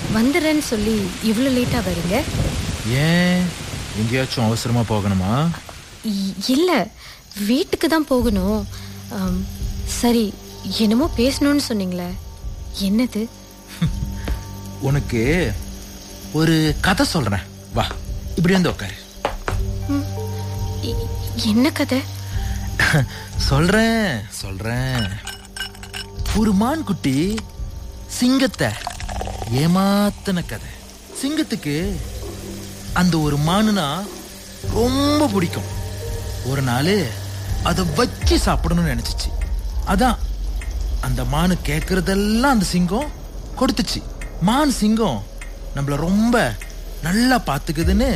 வந்துடுறேன்னு சொல்லி இவ்வளோ லேட்டாக வரீங்க ஏன் எங்கேயாச்சும் அவசரமா போகணுமா இ- இல்ல வீட்டுக்கு தான் போகணும் ஆம், சரி என்னமோ பேசணும்னு சொன்னீங்களே என்னது உனக்கு ஒரு கதை சொல்றேன் வா இப்படி வந்து உட்காரு இ- என்ன கதை சொல்றேன் சொல்றேன் ஒரு மான் குட்டி சிங்கத்தை ஏமாத்தின கதை சிங்கத்துக்கு அந்த ஒரு மானுனா ரொம்ப பிடிக்கும் ஒரு நாள் அதை வச்சு சாப்பிடணும்னு நினைச்சிச்சு அதான் அந்த மானு கேட்கறதெல்லாம் அந்த சிங்கம் கொடுத்துச்சு மான் சிங்கம் நம்மள ரொம்ப நல்லா பாத்துக்குதுன்னு